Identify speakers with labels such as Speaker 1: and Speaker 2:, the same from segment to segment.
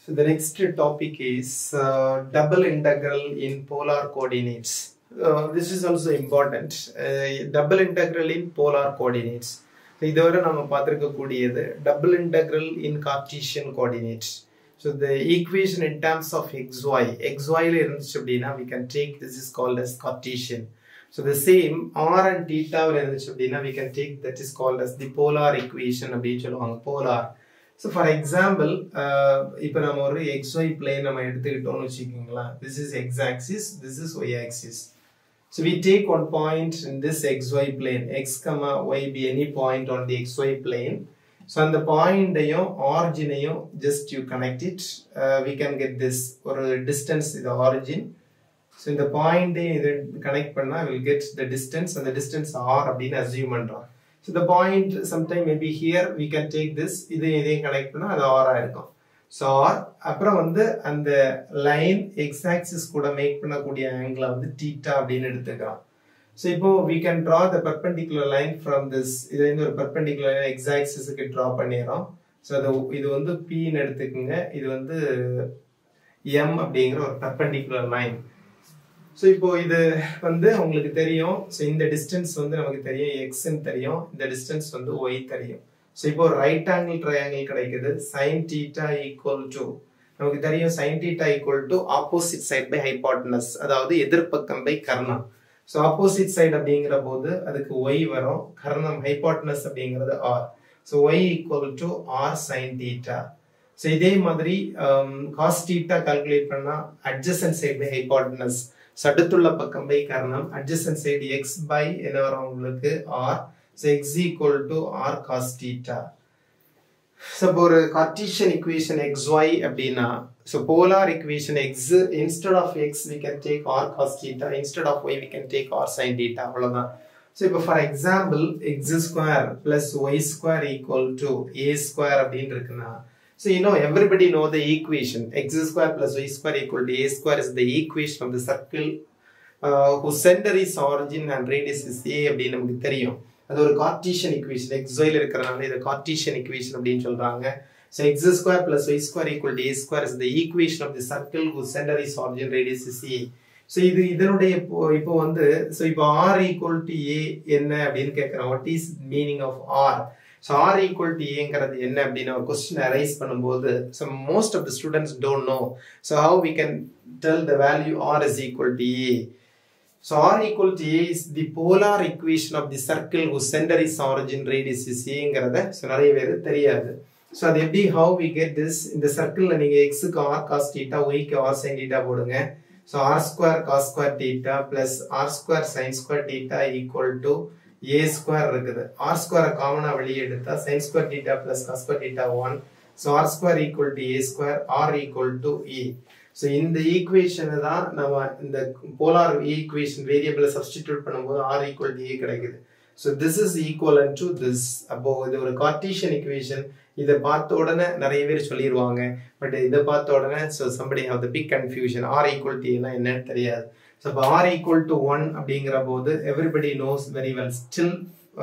Speaker 1: So the next topic is uh, double integral in polar coordinates. Uh, this is also important. Uh, double integral in polar coordinates. இதுவரை நம்ம பார்த்துருக்கக்கூடியது double integral in Cartesian coordinates so the equation in terms of x y x ஒய்ல இருந்துச்சு அப்படின்னா we can take this is called as Cartesian so the same r and டீட்டாவில் இருந்துச்சு அப்படின்னா we can take that is called as the polar equation அப்படின்னு சொல்லுவாங்க polar so for example இப்போ நம்ம ஒரு எக்ஸ் ஒய் பிளேன் நம்ம எடுத்துக்கிட்டோம்னு வச்சுக்கோங்களேன் this is x axis this is y axis So we take one point in this xy plane, x comma y be any point on the xy plane. So on the point origin just you connect it, uh, we can get this or distance is the origin. So in the point இது connect பண்ணா we'll get the distance and the distance r அப்படின்னு assume பண்றோம். So the point sometime maybe here we can take this இது இதையும் connect பண்ணா அது r இருக்கும். So அப்புறம் வந்து அந்த லைன் எக்ஸ் ஆக்சிஸ் கூட மேக் பண்ணக்கூடிய ஆங்கிளை வந்து டீட்டா அப்படின்னு எடுத்துக்கலாம் ஸோ இப்போ we can draw the perpendicular line from this இதை வந்து ஒரு பர்பெண்டிகுலர் லைன் எக்ஸ் ஆக்சிஸுக்கு ட்ரா பண்ணிடுறோம் ஸோ அது இது வந்து பின்னு எடுத்துக்கோங்க இது வந்து எம் அப்படிங்கிற ஒரு பர்பெண்டிகுலர் லைன் ஸோ இப்போ இது வந்து உங்களுக்கு தெரியும் ஸோ இந்த டிஸ்டன்ஸ் வந்து நமக்கு தெரியும் எக்ஸ்ன்னு தெரியும் இந்த டிஸ்டன்ஸ் வந்து ஒய் தெரியும் ஸோ இப்போ ரைட் ஆங்கிள் ட்ரையாங்கிள் கிடைக்குது சைன் டீட்டா ஈக்குவல் டு நமக்கு தெரியும் sine theta equal to opposite side by hypotenuse அதாவது எதிர்ப்பக்கம் பை கர்ணம் ஸோ ஆப்போசிட் சைடு அப்படிங்கிற போது அதுக்கு ஒய் வரும் கர்ணம் ஹைபாட்னஸ் அப்படிங்கிறது r so y equal to r sine theta so இதே மாதிரி காஸ் டீட்டா கால்குலேட் பண்ணா அட்ஜசன் சைட் பை ஹைபாட்னஸ் சடுத்துள்ள பக்கம் பை கர்ணம் அட்ஜசன் சைடு எக்ஸ் பை என்ன வரும் உங்களுக்கு r So x equal to r cos theta. So ஒரு Cartesian equation xy அப்படின்னா so polar equation x instead of x we can take r cos theta instead of y we can take r sin theta அவ்வளவுதான் so இப்போ for example x square plus y square equal to a square அப்படின்னு இருக்குன்னா so you know everybody know the equation x square plus y square equal to a square is the equation of the circle uh, whose center is origin and radius is a அப்படின்னு நமக்கு தெரியும் அது ஒரு Cartesian equation எக்ஸோயில் இருக்கிறனால இதை Cartesian equation அப்படின்னு சொல்றாங்க so x square plus y square equal to a square is the equation of the circle who centre is origin radius is a ஸோ இது இதனுடைய இப்போ இப்போ வந்து ஸோ இப்போ ஆர் ஈக்குவல் டு ஏ என்ன அப்படின்னு கேட்குறேன் what is meaning of r so r equal to ஏங்கிறது என்ன அப்படின்னு ஒரு கொஸ்டின் அரைஸ் பண்ணும்போது so most of the students don't know so how we can tell the value r is equal to a So R equal to A is the polar equation of the circle whose center is origin radius is Aங்கிறத so நிறைய பேர் தெரியாது so அது எப்படி how we get this இந்த சர்க்கிளில் நீங்கள் எக்ஸுக்கு ஆர் காஸ் டீட்டா ஒய்க்கு ஆர் சைன் டீட்டா போடுங்க so r square cos square theta plus r square sine square theta equal to a square இருக்குது ஆர் ஸ்கொயரை காமனாக வெளியே எடுத்தா sine square theta plus cos square theta one so r square equal to a square r equal to a so இந்த ஈக்குவேஷனை தான் நம்ம இந்த போலார் ஈக்குவேஷன் வேரியபிளை சப்ஸ்டிடியூட் பண்ணும்போது ஆர் ஈக்குவல் டு ஏ கிடைக்குது so this is equal to this அப்போ இது ஒரு கார்டீஷியன் ஈக்குவேஷன் இதை பார்த்த உடனே நிறைய பேர் சொல்லிடுவாங்க பட் இதை பார்த்த உடனே so somebody have the big confusion r equal to ஏன்னா என்னன்னு தெரியாது ஸோ இப்போ ஆர் ஈக்குவல் டு ஒன் அப்படிங்கிற போது everybody knows very well still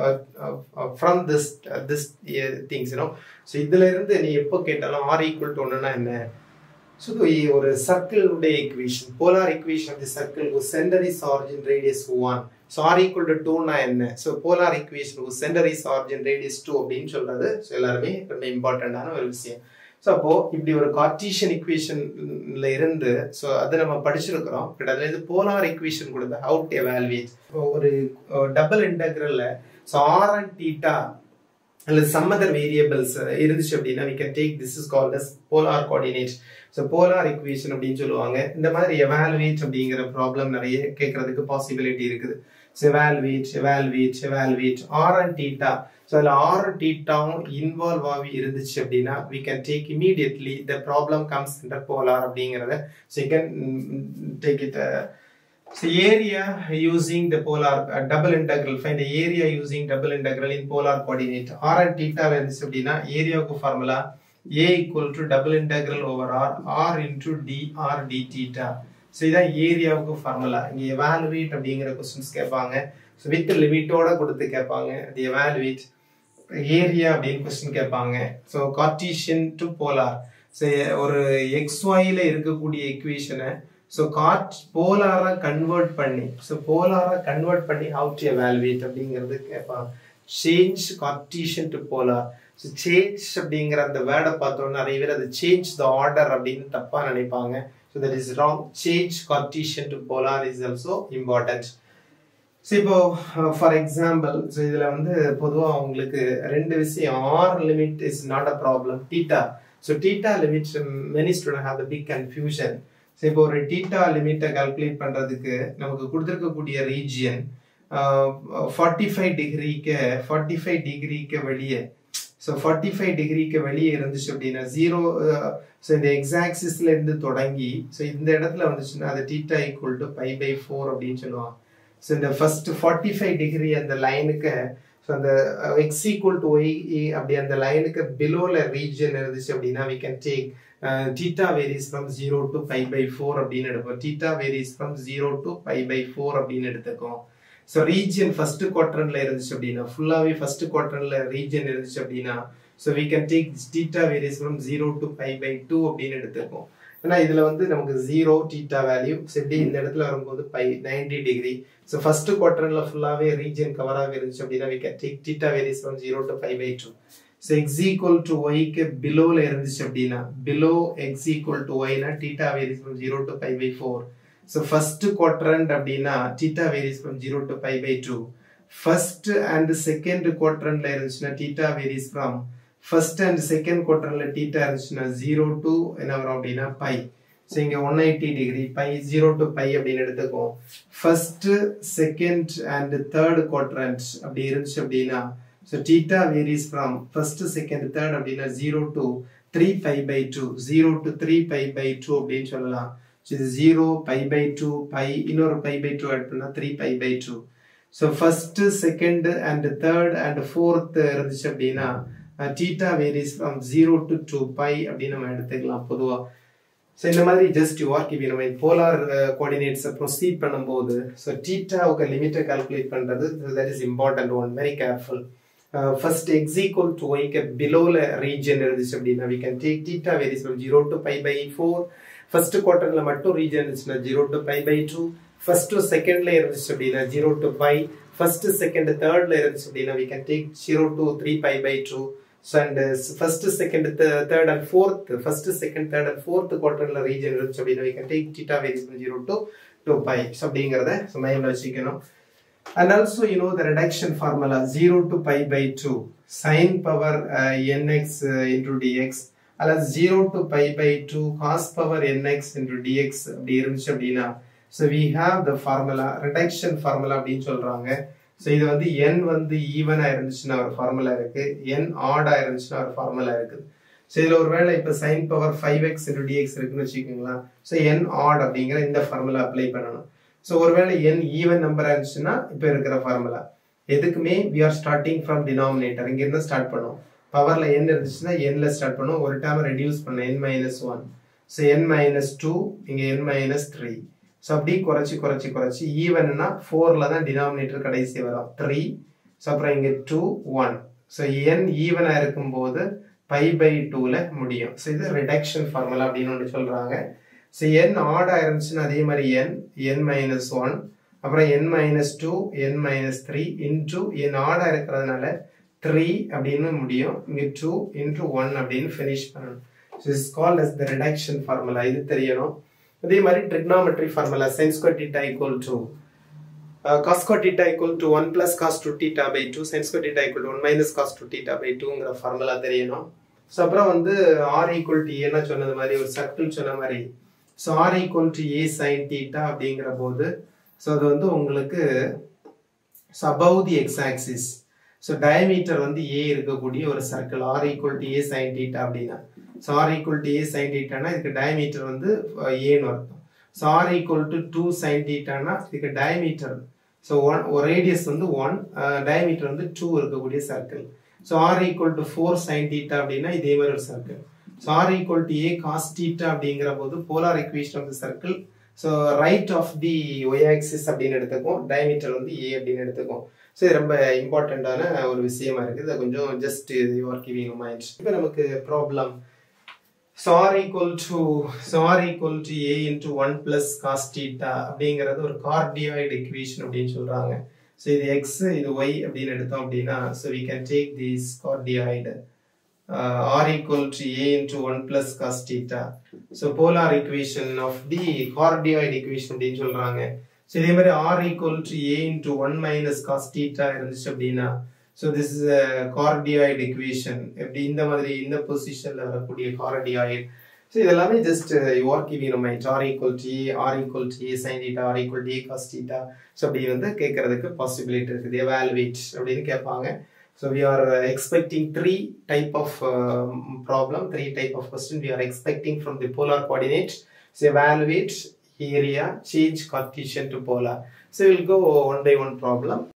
Speaker 1: from this this things you know so இதுல இருந்து நீ எப்போ கேட்டாலும் ஆர் ஈக்குவல் டு ஒன்னுனா என்ன ஸோ ஒரு சர்க்கிளுடைய equation polar equation of the circle centre is origin radius one so r equal to டூனா என்ன so polar equation centre is origin radius two அப்படின்னு சொல்றது ஸோ எல்லாருமே ரொம்ப இம்பார்ட்டண்டான ஒரு விஷயம் ஸோ அப்போ இப்படி ஒரு கார்டீஷியன் இக்குவேஷன்ல இருந்து ஸோ அதை நம்ம படிச்சிருக்கிறோம் பட் அதுல இருந்து போலார் இக்குவேஷன் கொடுத்த ஹவு டு எவால்வேட் ஒரு டபுள் இன்டகிரல்ல ஸோ ஆர் அண்ட் டீட்டா அல்லது சம் அதர் வேரியபிள்ஸ் இருந்துச்சு அப்படின்னா we can take this is called as polar coordinate so polar equation அப்படின்னு சொல்லுவாங்க இந்த மாதிரி எவாலுவேட் அப்படிங்கிற ப்ராப்ளம் நிறைய கேட்கறதுக்கு பாசிபிலிட்டி இருக்குது so evaluate evaluate evaluate r and theta so அதில் ஆர் அண்ட் டீட்டாவும் இன்வால்வ் ஆகி இருந்துச்சு அப்படின்னா we can take immediately the problem comes into polar அப்படிங்கிறத so you can take it So area using the polar uh, double integral find the area using double integral in polar coordinate r and theta இருந்துச்சு அப்படின்னா ஏரியாவுக்கு formula a equal to double integral over r r into dr d theta so இதான் ஏரியாவுக்கு formula இங்க evaluate அப்படிங்கிற questions கேட்பாங்க so with லிமிட்டோட கொடுத்து கேட்பாங்க அது எவாலுவேட் ஏரியா அப்படின்னு கொஸ்டின் கேட்பாங்க so Cartesian to polar so ஒரு எக்ஸ் ஒய்ல இருக்கக்கூடிய ஈக்குவேஷனை ஸோ காட் போலாரா கன்வெர்ட் பண்ணி ஸோ போலாரா கன்வெர்ட் பண்ணி ஹவு டு எவாலுவேட் அப்படிங்கிறது கேட்பாங்க change Cartesian to polar so change அப்படிங்கிற அந்த வேர்டை பார்த்தோன்னா நிறைய பேர் அது சேஞ்ச் த ஆர்டர் அப்படின்னு தப்பா நினைப்பாங்க so that is wrong change Cartesian to polar is also important so இப்போ ஃபார் எக்ஸாம்பிள் ஸோ இதில் வந்து பொதுவாக உங்களுக்கு ரெண்டு விஷயம் r limit is not a problem theta so theta limit many student have the big confusion so இப்போ ஒரு theta லிமிட்டை கால்குலேட் பண்ணுறதுக்கு நமக்கு கொடுத்துருக்கக்கூடிய ரீஜியன் ஃபார்ட்டி ஃபைவ் டிகிரிக்கு ஃபார்ட்டி ஃபைவ் டிகிரிக்கு வெளியே ஸோ ஃபார்ட்டி ஃபைவ் டிகிரிக்கு வெளியே இருந்துச்சு அப்படின்னா ஜீரோ ஸோ இந்த எக்ஸாக்சிஸ்ல இருந்து தொடங்கி ஸோ இந்த இடத்துல வந்துச்சுன்னா அது theta equal to pi by four அப்படின்னு சொல்லுவாங்க ஸோ இந்த ஃபர்ஸ்ட் ஃபார்ட்டி ஃபைவ் டிகிரி அந்த லைனுக்கு ஸோ அந்த எக்ஸ் ஈக்குவல் டு ஒய் அப்படி அந்த லைனுக்கு பிலோல ரீஜன் இருந்துச்சு அப்படின்னா we can take theta varies from zero to pi by four அப்படின்னு எடுப்போம் theta varies from zero to pi by four அப்படின்னு எடுத்துக்கோம் ஸோ ரீஜன் ஃபர்ஸ்ட் குவார்டர்ல இருந்துச்சு அப்படின்னா ஃபுல்லாவே ஃபர்ஸ்ட் குவார்டர்ல ரீஜன் இருந்துச்சு அப்படின்னா so we can take theta varies from zero to pi by two அப்படின்னு எடுத்துக்கோம் ஏன்னா இதுல வந்து நமக்கு ஜீரோ டீட்டா வேல்யூ எப்படி இந்த இடத்துல வரும்போது pi ninety degree so first குவார்டர்ல ஃபுல்லாவே ரீஜன் கவர் ஆகி இருந்துச்சு அப்படின்னா we can take theta varies from zero to pi by two so x equal to ஒய்க்கு பிலோல இருந்துச்சு அப்படின்னா பிலோ எக்ஸ் ஈக்குவல் டு ஒய்னா theta varies from zero to pi by four so first quadrant அப்படின்னா theta varies from zero to pi by two first and second குவாட்ரண்ட்ல இருந்துச்சுன்னா theta varies from first and second குவார்டர்ல theta இருந்துச்சுன்னா zero to என்ன வரும் அப்படின்னா pi so இங்க one eighty degree pi zero to pi அப்படின்னு எடுத்துக்கோம் first second and third quadrant அப்படி இருந்துச்சு அப்படின்னா so theta varies from first second third அப்படின்னா zero to three pi by two zero to three pi by two அப்படின்னு சொல்லலாம் இது zero pi by two pi இன்னொரு பை பை டூ ஆட் பண்ணா three pi by two so first second and third and fourth இருந்துச்சு அப்படின்னா theta varies from zero to two pi அப்படின்னு நம்ம எடுத்துக்கலாம் பொதுவாக ஸோ இந்த மாதிரி ஜஸ்ட் யூ ஆர் கிவி நம்ம போலார் கோஆர்டினேட்ஸை ப்ரொசீட் பண்ணும்போது ஸோ டீட்டாவுக்கு லிமிட்டை கால்குலேட் பண்ணுறது that is important one very careful first x equal to ஒய்க்கு பிலோல ரீஜன் இருந்துச்சு அப்படின்னா we can take theta varies from zero to pi by four first குவார்டர்ல மட்டும் ரீஜன் இருந்துச்சுன்னா zero to pi by two first செகண்ட்ல இருந்துச்சு அப்படின்னா zero to pi first second தேர்ட்ல இருந்துச்சு அப்படின்னா we can take zero to three pi by two so and first second third and fourth first second third and fourth குவார்டர்ல region இருந்துச்சு அப்படின்னா we can take theta varies from zero to two pi so அப்படிங்கிறத மைண்ட்ல வச்சுக்கணும் and also you know the reduction formula 0 to pi by 2 sine power uh, nx uh, into dx அல்லது 0 to pi by 2 cos power nx into dx அப்படி இருந்துச்சு அப்படின்னா so we have the formula reduction formula அப்படின்னு சொல்றாங்க so இது வந்து n வந்து ஈவனா இருந்துச்சுன்னா ஒரு ஃபார்முலா இருக்கு n ஆடா இருந்துச்சுன்னா ஒரு ஃபார்முலா இருக்குது ஸோ இதில் ஒரு வேளை இப்போ sine power five x into d x இருக்குன்னு வச்சுக்கோங்களேன் ஸோ n ஆட் அப்படிங்கிற இந்த ஃபார்முலா அப்ளை பண்ணணும் ஸோ ஒருவேளை என் ஈவன் நம்பரா இருந்துச்சுன்னா இப்போ இருக்கிற ஃபார்முலா எதுக்குமே we are starting from denominator இங்க இருந்து ஸ்டார்ட் பண்ணும் பவர்ல என் இருந்துச்சுன்னா என்ல ஸ்டார்ட் பண்ணும் ஒரு டைம் ரெடியூஸ் பண்ண n minus one so n minus two இங்க என் மைனஸ் த்ரீ ஸோ அப்படி குறைச்சி குறைச்சி குறைச்சி ஈவன்னா ஃபோர்ல தான் டினாமினேட்டர் கடைசி வரும் த்ரீ ஸோ அப்புறம் இங்க டூ ஒன் ஸோ என் ஈவனா இருக்கும்போது பை பை டூல முடியும் ஸோ இது ரிடக்ஷன் ஃபார்முலா அப்படின்னு ஒன்று சொல்றாங்க ஸோ என் ஆடா இருந்துச்சுன்னா அதே மாதிரி என் என் மைனஸ் ஒன் அப்புறம் n minus two n minus three into n ஆடா இருக்கிறதுனால த்ரீ அப்படின்னு முடியும் இங்க டூ இன்டூ ஒன் அப்படின்னு ஃபினிஷ் பண்ணணும் so is call as the reduction formula இது தெரியணும் அதே மாதிரி trigonometry formula sine square theta equal to cos square theta equal to one plus cos two theta by two sine square theta equal to one minus cos two theta by டூங்கிற formula தெரியணும் so அப்புறம் வந்து R equal to ஏன்னா சொன்னது மாதிரி ஒரு circle சொன்ன மாதிரி so r equal to a sine theta அப்படிங்கிற போது ஸோ அது வந்து உங்களுக்கு above the x axis so diameter வந்து ஏ இருக்கக்கூடிய ஒரு circle r equal to a sine theta அப்படின்னா so r equal to a sine டீட்டானா இதுக்கு டயமீட்டர் வந்து ஏன்னு அர்த்தம் so r equal to two sine டீட்டானா இதுக்கு டயமீட்டர் ஸோ ஒன் ரேடியஸ் வந்து ஒன் டயமீட்டர் வந்து டூ இருக்கக்கூடிய circle so r equal to four sine theta அப்படின்னா இதே மாதிரி ஒரு circle so r equal to a cos theta அப்படிங்கிற போது polar equation of the circle so right of the y axis அப்படின்னு எடுத்துக்கும் டயமீட்டர் வந்து ஏ அப்படின்னு எடுத்துக்கும் ஸோ இது ரொம்ப இம்பார்ட்டண்ட்டான ஒரு விஷயமா இருக்குது அது கொஞ்சம் ஜஸ்ட் யூஆர் கிவிங் மைண்ட் இப்போ நமக்கு problem so r equal to so r equal to a into 1 plus cos theta அப்படிங்கிறது ஒரு கார்டியாய்டு equation அப்படின்னு சொல்றாங்க so இது x இது y அப்படின்னு எடுத்தோம் அப்படின்னா so we can take this cardioid uh, r equal to a into 1 plus cos theta so polar equation of the cardioid equation அப்படின்னு சொல்றாங்க so இதே மாதிரி r equal to a into 1 minus cos theta இருந்துச்சு அப்படின்னா so this is cardioid equation எப்படி இந்த மாதிரி இந்த பொசிஷன்ல வரக்கூடிய கார்டியாய்டு ஸோ இதெல்லாமே just you are giving mind r equal d r equal d sine theta r equal d cos theta so அப்படி வந்து கேட்கறதுக்கு பாசிபிலிட்டி இருக்குது எவாலுவேட் அப்படின்னு கேட்பாங்க so we are expecting three type of problem three type of question we are expecting from the polar coordinate so evaluate area change cartesian to polar so we'll go one by one problem